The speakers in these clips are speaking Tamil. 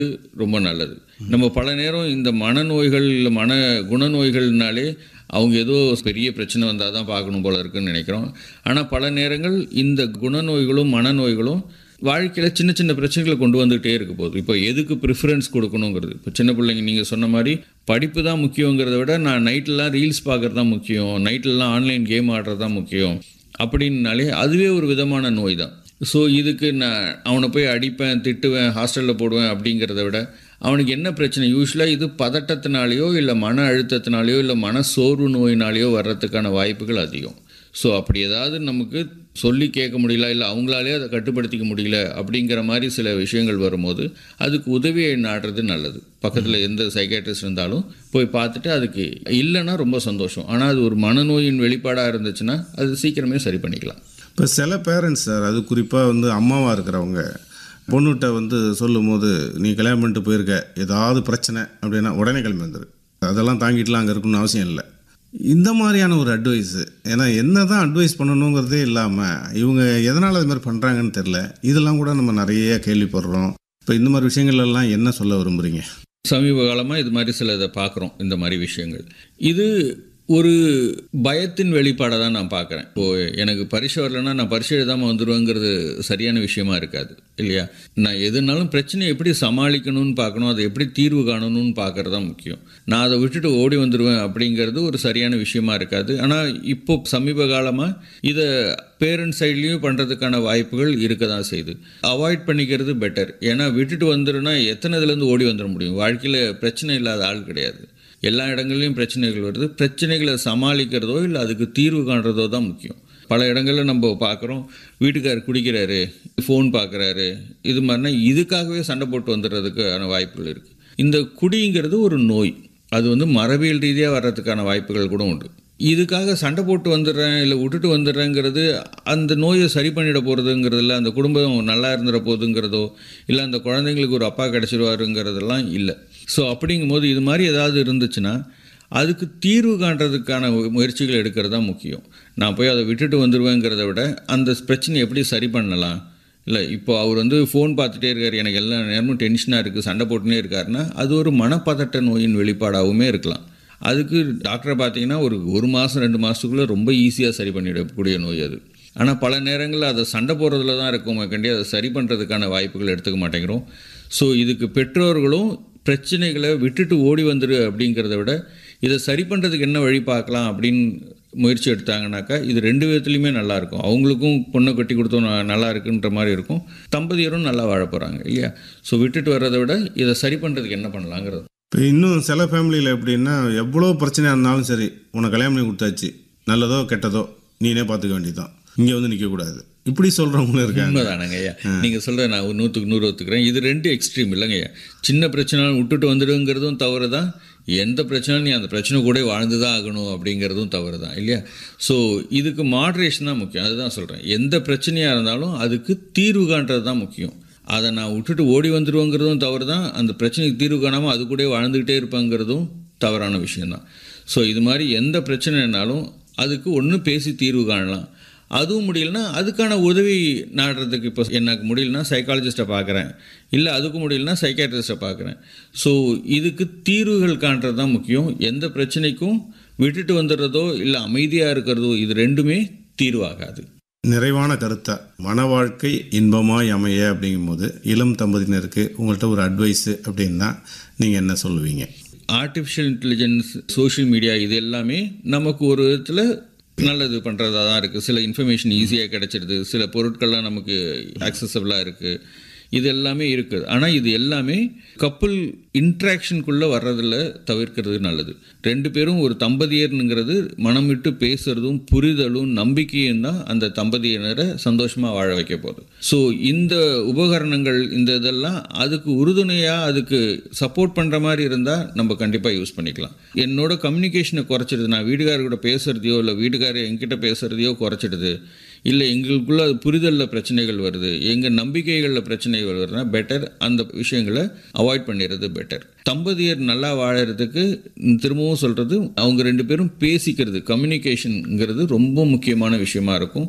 ரொம்ப நல்லது நம்ம பல நேரம் இந்த மனநோய்கள் இல்லை மன குணநோய்கள்னாலே அவங்க ஏதோ பெரிய பிரச்சனை வந்தால் தான் பார்க்கணும் போல இருக்குன்னு நினைக்கிறோம் ஆனால் பல நேரங்கள் இந்த குணநோய்களும் மனநோய்களும் வாழ்க்கையில் சின்ன சின்ன பிரச்சனைகளை கொண்டு வந்துகிட்டே இருக்க போகுது இப்போ எதுக்கு ப்ரிஃபரன்ஸ் கொடுக்கணுங்கிறது இப்போ சின்ன பிள்ளைங்க நீங்கள் சொன்ன மாதிரி படிப்பு தான் முக்கியங்கிறத விட நான் நைட்லாம் ரீல்ஸ் பார்க்குறது தான் முக்கியம் நைட்லலாம் ஆன்லைன் கேம் ஆடுறது தான் முக்கியம் அப்படின்னாலே அதுவே ஒரு விதமான நோய் தான் ஸோ இதுக்கு நான் அவனை போய் அடிப்பேன் திட்டுவேன் ஹாஸ்டலில் போடுவேன் அப்படிங்கிறத விட அவனுக்கு என்ன பிரச்சனை யூஸ்வலாக இது பதட்டத்தினாலேயோ இல்லை மன அழுத்தத்தினாலேயோ இல்லை மன சோர்வு நோயினாலேயோ வர்றதுக்கான வாய்ப்புகள் அதிகம் ஸோ அப்படி ஏதாவது நமக்கு சொல்லி கேட்க முடியல இல்லை அவங்களாலே அதை கட்டுப்படுத்திக்க முடியல அப்படிங்கிற மாதிரி சில விஷயங்கள் வரும்போது அதுக்கு உதவியை நாடுறது நல்லது பக்கத்தில் எந்த சைக்காட்ரிஸ்ட் இருந்தாலும் போய் பார்த்துட்டு அதுக்கு இல்லைன்னா ரொம்ப சந்தோஷம் ஆனால் அது ஒரு மனநோயின் வெளிப்பாடாக இருந்துச்சுன்னா அது சீக்கிரமே சரி பண்ணிக்கலாம் இப்போ சில பேரண்ட்ஸ் சார் அது குறிப்பாக வந்து அம்மாவாக இருக்கிறவங்க பொண்ணுகிட்ட வந்து சொல்லும்போது நீ கல்யாணம் பண்ணிட்டு போயிருக்க ஏதாவது பிரச்சனை அப்படின்னா உடனே கிளம்பி வந்துரு அதெல்லாம் தாங்கிட்டுலாம் அங்கே இருக்கணும்னு அவசியம் இல்லை இந்த மாதிரியான ஒரு அட்வைஸு ஏன்னா என்ன தான் அட்வைஸ் பண்ணணுங்கிறதே இல்லாமல் இவங்க எதனால் அது மாதிரி பண்ணுறாங்கன்னு தெரில இதெல்லாம் கூட நம்ம நிறைய கேள்விப்படுறோம் இப்போ இந்த மாதிரி விஷயங்கள் எல்லாம் என்ன சொல்ல விரும்புகிறீங்க சமீப காலமாக இது மாதிரி சில இதை பார்க்குறோம் இந்த மாதிரி விஷயங்கள் இது ஒரு பயத்தின் வெளிப்பாடை தான் நான் பார்க்குறேன் இப்போது எனக்கு பரிசு வரலைன்னா நான் பரிசு எழுதாமல் வந்துடுவேங்கிறது சரியான விஷயமா இருக்காது இல்லையா நான் எதுனாலும் பிரச்சனையை எப்படி சமாளிக்கணும்னு பார்க்கணும் அதை எப்படி தீர்வு காணணும்னு பார்க்கறது தான் முக்கியம் நான் அதை விட்டுட்டு ஓடி வந்துடுவேன் அப்படிங்கிறது ஒரு சரியான விஷயமா இருக்காது ஆனால் இப்போ சமீப காலமாக இதை பேரண்ட் சைட்லேயும் பண்ணுறதுக்கான வாய்ப்புகள் இருக்க தான் செய்யுது அவாய்ட் பண்ணிக்கிறது பெட்டர் ஏன்னா விட்டுட்டு வந்துடுனா எத்தனை இதுலேருந்து ஓடி வந்துட முடியும் வாழ்க்கையில் பிரச்சனை இல்லாத ஆள் கிடையாது எல்லா இடங்கள்லையும் பிரச்சனைகள் வருது பிரச்சனைகளை சமாளிக்கிறதோ இல்லை அதுக்கு தீர்வு காண்றதோ தான் முக்கியம் பல இடங்களில் நம்ம பார்க்குறோம் வீட்டுக்காரர் குடிக்கிறாரு ஃபோன் பார்க்குறாரு இது மாதிரினா இதுக்காகவே சண்டை போட்டு வந்துடுறதுக்கான வாய்ப்புகள் இருக்குது இந்த குடிங்கிறது ஒரு நோய் அது வந்து மரபியல் ரீதியாக வர்றதுக்கான வாய்ப்புகள் கூட உண்டு இதுக்காக சண்டை போட்டு வந்துடுறேன் இல்லை விட்டுட்டு வந்துடுறேங்கிறது அந்த நோயை சரி பண்ணிட போகிறதுங்கிறதுல அந்த குடும்பம் நல்லா இருந்துட போகுதுங்கிறதோ இல்லை அந்த குழந்தைங்களுக்கு ஒரு அப்பா கிடச்சிருவாருங்கிறதெல்லாம் இல்லை ஸோ அப்படிங்கும்போது இது மாதிரி ஏதாவது இருந்துச்சுன்னா அதுக்கு தீர்வு காண்றதுக்கான முயற்சிகள் எடுக்கிறது தான் முக்கியம் நான் போய் அதை விட்டுட்டு வந்துடுவேங்கிறத விட அந்த பிரச்சனையை எப்படி சரி பண்ணலாம் இல்லை இப்போ அவர் வந்து ஃபோன் பார்த்துட்டே இருக்கார் எனக்கு எல்லா நேரமும் டென்ஷனாக இருக்குது சண்டை போட்டுனே இருக்காருன்னா அது ஒரு மனப்பதட்ட நோயின் வெளிப்பாடாகவுமே இருக்கலாம் அதுக்கு டாக்டரை பார்த்தீங்கன்னா ஒரு ஒரு மாதம் ரெண்டு மாதத்துக்குள்ளே ரொம்ப ஈஸியாக சரி பண்ணிடக்கூடிய நோய் அது ஆனால் பல நேரங்களில் அதை சண்டை போடுறதுல தான் இருக்கும் கண்டி அதை சரி பண்ணுறதுக்கான வாய்ப்புகள் எடுத்துக்க மாட்டேங்கிறோம் ஸோ இதுக்கு பெற்றோர்களும் பிரச்சனைகளை விட்டுட்டு ஓடி வந்துரு அப்படிங்கிறத விட இதை சரி பண்ணுறதுக்கு என்ன வழி பார்க்கலாம் அப்படின்னு முயற்சி எடுத்தாங்கனாக்கா இது ரெண்டு விதத்துலையுமே நல்லாயிருக்கும் அவங்களுக்கும் பொண்ணை கட்டி கொடுத்தோம் ந- நல்லா இருக்குன்ற மாதிரி இருக்கும் தம்பதியரும் நல்லா வாழ போகிறாங்க இல்லையா ஸோ விட்டுட்டு வர்றதை விட இதை சரி பண்ணுறதுக்கு என்ன பண்ணலாங்கிறது இப்போ இன்னும் சில ஃபேமிலியில் எப்படின்னா எவ்வளோ பிரச்சனையாக இருந்தாலும் சரி உனக்கு கல்யாணம் பண்ணி கொடுத்தாச்சு நல்லதோ கெட்டதோ நீனே பார்த்துக்க வேண்டியதுதான் இங்கே வந்து நிற்கக்கூடாது இப்படி சொல்கிறவங்களும் இருக்காங்க உண்மைதானங்க ஐயா நீங்கள் சொல்கிற நான் ஒரு நூற்றுக்கு நூறு ஒத்துக்கிறேன் இது ரெண்டு எக்ஸ்ட்ரீம் இல்லைங்க ஐயா சின்ன பிரச்சனை விட்டுட்டு வந்துடுங்கிறதும் தவறு தான் எந்த பிரச்சனையும் நீ அந்த பிரச்சனை கூட வாழ்ந்து தான் ஆகணும் அப்படிங்கிறதும் தவறு தான் இல்லையா ஸோ இதுக்கு மாட்ரேஷன் தான் முக்கியம் அதுதான் சொல்கிறேன் எந்த பிரச்சனையாக இருந்தாலும் அதுக்கு தீர்வு காண்றது தான் முக்கியம் அதை நான் விட்டுட்டு ஓடி வந்துடுவோங்கிறதும் தவறு தான் அந்த பிரச்சனைக்கு தீர்வு காணாமல் அது கூட வாழ்ந்துக்கிட்டே இருப்பாங்கிறதும் தவறான விஷயம்தான் ஸோ இது மாதிரி எந்த பிரச்சனைனாலும் அதுக்கு ஒன்று பேசி தீர்வு காணலாம் அதுவும் முடியலன்னா அதுக்கான உதவி நாடுறதுக்கு இப்போ எனக்கு முடியலன்னா சைக்காலஜிஸ்ட்டை பார்க்குறேன் இல்லை அதுக்கு முடியலன்னா சைக்காட்ரிஸ்ட்டை பார்க்குறேன் ஸோ இதுக்கு தீர்வுகள் காண்றது தான் முக்கியம் எந்த பிரச்சனைக்கும் விட்டுட்டு வந்துடுறதோ இல்லை அமைதியாக இருக்கிறதோ இது ரெண்டுமே தீர்வாகாது நிறைவான கருத்தா மன வாழ்க்கை இன்பமாய் அமைய அப்படிங்கும்போது இளம் தம்பதியினருக்கு உங்கள்கிட்ட ஒரு அட்வைஸு அப்படின்னா நீங்கள் என்ன சொல்லுவீங்க ஆர்டிஃபிஷியல் இன்டெலிஜென்ஸ் சோஷியல் மீடியா இது எல்லாமே நமக்கு ஒரு விதத்தில் நல்லது பண்ணுறதா தான் இருக்குது சில இன்ஃபர்மேஷன் ஈஸியாக கிடைச்சிடுது சில பொருட்கள்லாம் நமக்கு ஆக்சசபிளாக இருக்குது இது எல்லாமே இருக்குது ஆனால் இது எல்லாமே கப்புள் இன்ட்ராக்ஷனுக்குள்ளே வர்றதில் தவிர்க்கிறது நல்லது ரெண்டு பேரும் ஒரு தம்பதியர்னுங்கிறது மனம் விட்டு பேசுறதும் புரிதலும் நம்பிக்கையும் தான் அந்த தம்பதியினரை சந்தோஷமாக வாழ வைக்க போகுது ஸோ இந்த உபகரணங்கள் இந்த இதெல்லாம் அதுக்கு உறுதுணையாக அதுக்கு சப்போர்ட் பண்ணுற மாதிரி இருந்தால் நம்ம கண்டிப்பாக யூஸ் பண்ணிக்கலாம் என்னோட கம்யூனிகேஷனை குறைச்சிடுது நான் வீட்டுக்காரர் கூட பேசுகிறதையோ இல்லை வீட்டுக்காரர் என்கிட்ட பேசுகிறதையோ குறைச்சிடுது இல்லை எங்களுக்குள்ள அது புரிதலில் பிரச்சனைகள் வருது எங்கள் நம்பிக்கைகளில் பிரச்சனைகள் வருதுன்னா பெட்டர் அந்த விஷயங்களை அவாய்ட் பண்ணிடுறது பெட்டர் தம்பதியர் நல்லா வாழறதுக்கு திரும்பவும் சொல்கிறது அவங்க ரெண்டு பேரும் பேசிக்கிறது கம்யூனிகேஷனுங்கிறது ரொம்ப முக்கியமான விஷயமா இருக்கும்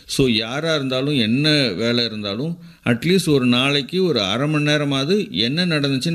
ஸோ யாராக இருந்தாலும் என்ன வேலை இருந்தாலும் அட்லீஸ்ட் ஒரு நாளைக்கு ஒரு அரை மணி நேரமாவது என்ன நடந்துச்சுன்னு